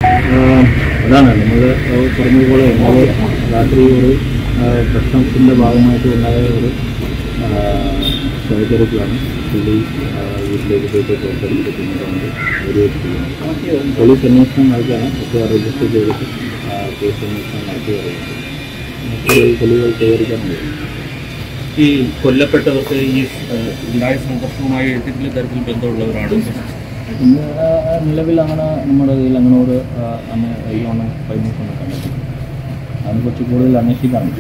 അതാണ് നമ്മൾ പറഞ്ഞതുപോലെ നമ്മൾ രാത്രി ഒരു ആ, പ്രശ്നത്തിൻ്റെ ഭാഗമായിട്ട് ഉണ്ടായ ഒരു ശവചരത്തിലാണ് പുള്ളി ആ, വീട്ടിലേക്ക് പോയിട്ട് പുറത്തെടുത്ത് പിന്നീട് വെടിവെച്ച് ചെയ്യുന്നത് പോലീസ് അന്വേഷണം നടക്കുകയാണ് ഒക്കെ രജിസ്റ്റർ ചെയ്തിട്ട് ആ, കേസ് അന്വേഷണം നടത്തി പറയുന്നത് നമുക്ക് തെളിവുകൾ ശേഖരിക്കാനുണ്ട് ഈ കൊല്ലപ്പെട്ടവർക്ക് ഈ ഏഹ്, ഉണ്ടായ സംഘർഷവുമായി ഏതെങ്കിലും തരത്തിൽ ബന്ധമുള്ളവരാണ് ഇന്ന് ആ, നിലവിൽ അങ്ങനെ നമ്മുടെ കയ്യിൽ അങ്ങനെ ഒരു ആ, അങ്ങനെ ഇതൊന്നും ഫൈനൽസൊന്നും കണ്ടിട്ടില്ല അതിനെക്കുറിച്ച് കൂടുതൽ അന്വേഷിക്കാനുണ്ട്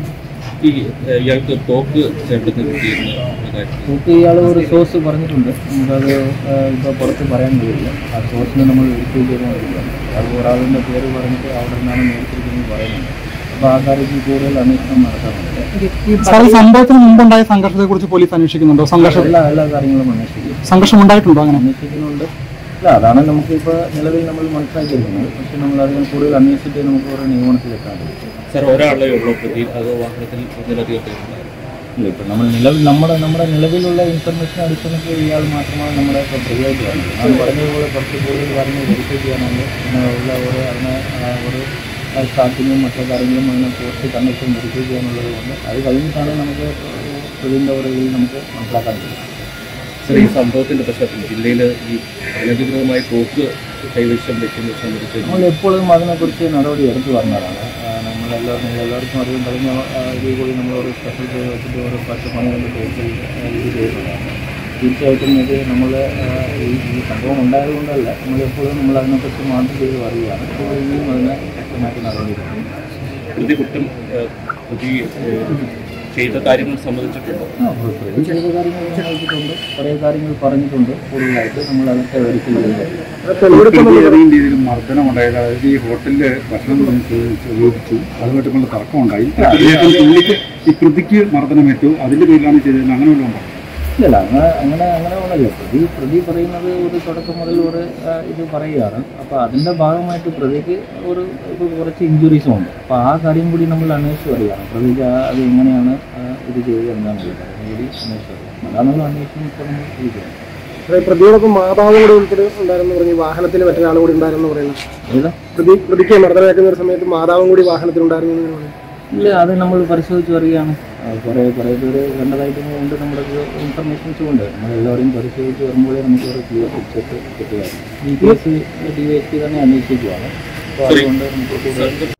ഈ ഏഹ്, ഇയാൾക്ക് തോക്ക് ചേർത്ത് കിട്ടിയിരുന്ന കാര്യം നമുക്ക് ഇയാൾ ഒരു സോഴ്സ് പറഞ്ഞിട്ടുണ്ട് നമുക്കത് ഇപ്പോൾ പുറത്ത് പറയാൻ കഴിയില്ല ആ സോഴ്സിനെ നമ്മൾ വെരിഫൈ ചെയ്തുകൊണ്ടിരിക്കുകയാണ് അത് ഒരാളിൻ്റെ പേര് പറഞ്ഞിട്ട് അവിടെ നിന്നാണ് മേടിച്ചിരിക്കുന്നത് പറയുന്നുണ്ട് അപ്പോൾ ആ കാര്യത്തിൽ കൂടുതൽ അന്വേഷണം നടത്താറുണ്ട് സാർ ഈ സംഭവത്തിന് മുമ്പുണ്ടായ സംഘർഷത്തെ കുറിച്ച് പോലീസ് അന്വേഷിക്കുന്നുണ്ടോ സംഘർഷം എല്ലാ എല്ലാ കാര്യങ്ങളും അന്വേഷിക്കും സംഘർഷം ഉണ്ടായിട്ടുണ്ടോ അങ്ങനെ അന്വേഷിക്കുന്നുണ്ട് അല്ല അതാണ് നമുക്കിപ്പോൾ നിലവിൽ നമ്മൾ മനസ്സിലാക്കിയിരിക്കുന്നത് പക്ഷേ നമ്മൾ അതിന് കൂടുതൽ അന്വേഷിച്ചിട്ട് നമുക്ക് ഒരു നിഗമനത്തിലെത്താൻ കഴിയും സാർ ഒരാളെ ഉള്ളൂ പ്രതി അത് വാഹനത്തിൽ ഒന്നിലധികം പേരുണ്ടായിരുന്നു ഇല്ല ഇപ്പം നമ്മൾ നിലവിൽ നമ്മുടെ നമ്മുടെ നിലവിലുള്ള ഇൻഫർമേഷൻ അടിസ്ഥാനത്തിൽ ഇയാൾ മാത്രമാണ് നമ്മുടെ ഇപ്പോൾ പ്രതിയായിട്ട് വരുന്നത് ഞാൻ പറഞ്ഞതുപോലെ കുറച്ച് കൂടുതൽ കാര്യങ്ങൾ വെരിഫൈ ചെയ്യാനുണ്ട് പിന്നെ ഉള്ള ഒരു അതിനെ ആ, ഒരു സ്റ്റാർട്ടിങ്ങും മറ്റു കാര്യങ്ങളും അതിനെ പോസ്റ്റ് കണ്ടക്ഷൻ വെരിഫൈ ചെയ്യാനുള്ളത് കൊണ്ട് അത് കഴിഞ്ഞിട്ടാണ് നമുക്ക് പ്രതിൻ്റെ ഒരു ഇതിൽ നമുക്ക് മനസ്സിലാക്കാൻ കഴിയും സാർ ഈ സംഭവത്തിന്റെ പശ്ചാത്തലത്തിൽ ജില്ലയിൽ ഈ അനധികൃതമായി തോക്ക് കൈവശം വെക്കുന്നത് സംബന്ധിച്ച് നമ്മൾ എപ്പോഴും അതിനെക്കുറിച്ച് നടപടി എടുത്തു വരുന്നതാണ് ആ, നമ്മളെല്ലാവരും നിങ്ങൾ എല്ലാവർക്കും അറിയാം കഴിഞ്ഞ ആ, ഇതിൽ കൂടി നമ്മളൊരു സ്പെഷ്യൽ ചെയ്ത് വെച്ചിട്ട് ഒരു പത്ത് പണികൊണ്ട് ടോട്ടൽ ഇത് ചെയ്തതാണ് തീർച്ചയായിട്ടും ഇത് നമ്മൾ ഈ ഈ സംഭവം ഉണ്ടായതുകൊണ്ടല്ല നമ്മളെപ്പോഴും നമ്മൾ അതിനെക്കുറിച്ച് മാത്രം ചെയ്ത് പറയുകയാണ് അപ്പോൾ ഇനിയും അതിനെ വ്യക്തമായിട്ട് നടപടിയെടുക്കും പ്രതി കുറ്റം ഏഹ്, പ്രതി ഏഹ്, ചെയ്ത കാര്യങ്ങൾ സംബന്ധിച്ചിട്ടുണ്ടോ ആ, പ്രതി ചെയ്ത കാര്യങ്ങൾ സമ്മതിച്ചിട്ടുണ്ട് കുറേ കാര്യങ്ങൾ പറഞ്ഞിട്ടുണ്ട് കൂടുതലായിട്ട് നമ്മൾ അതൊക്കെ വെരിഫൈ ചെയ്യുന്നത് ഏതെങ്കിലും രീതിയിൽ മർദ്ദനം ഉണ്ടായത് അതായത് ഈ ഹോട്ടലില് ഭക്ഷണം ചോദിച്ചു അതുമായിട്ടുള്ള തർക്കമുണ്ടായി അതിനുശേഷം പുള്ളിക്ക് ഈ കൃതിക്ക് മർദ്ദനമേറ്റു അതിന്റെ പേരിലാണ് ചെയ്തത് അങ്ങനെ വല്ലതും ഉണ്ടോ ഇല്ല അങ്ങനെ അങ്ങനെ അങ്ങനെ ഒന്നല്ല പ്രതി പ്രതി പറയുന്നത് ഒരു തുടക്കം മുതൽ ഒരു ആ, ഇത് പറയുകയാണ് അപ്പോൾ അതിൻ്റെ ഭാഗമായിട്ട് പ്രതിക്ക് ഒരു ഒരു കുറച്ച് ഇഞ്ചുറീസും ഉണ്ട് അപ്പോൾ ആ കാര്യം കൂടി നമ്മൾ അന്വേഷിച്ച് വരികയാണ് പ്രതിക്ക് ആ അത് എങ്ങനെയാണ് ആ, ഇത് ചെയ്തത് എന്താണെന്നുള്ളത് അതും കൂടി അന്വേഷിച്ച് വരിക അതാണുള്ള അന്വേഷണം ഇപ്പോൾ നമ്മൾ ഇരിക്കുന്നത് അതായത് പ്രതിയോടൊപ്പം മാതാവ് കൂടെ ഉൾപ്പെടെ ഉണ്ടായിരുന്നു പറഞ്ഞ് വാഹനത്തിൽ മറ്റൊരാൾ കൂടി ഉണ്ടായിരുന്നു പറയുന്നത് ഏതാ പ്രതി പ്രതിക്ക് മർദ്ദനമേക്കുന്ന ഒരു സമയത്ത് മാതാവും കൂടി വാഹനത്തിലുണ്ടായിരുന്നു എന്ന് പറയുന്നത് ഇല്ല അത് നമ്മൾ പരിശോധിച്ച് വരികയാണ് ആ, കുറേ കുറേ പേര് കണ്ടതായിട്ട് ഉണ്ട് നമ്മുടെ ഇൻഫർമേഷൻസും ഉണ്ട് നമ്മളെല്ലാവരെയും പരിശോധിച്ച് വരുമ്പോഴേ നമുക്ക് ഒരു ക്ലിയർ പിക്ചർ കിട്ടുകയാണ് ഈ case D Y S P തന്നെ അന്വേഷിക്കുകയാണ് അപ്പോൾ അതുകൊണ്ട് നമുക്ക് കൂടുതൽ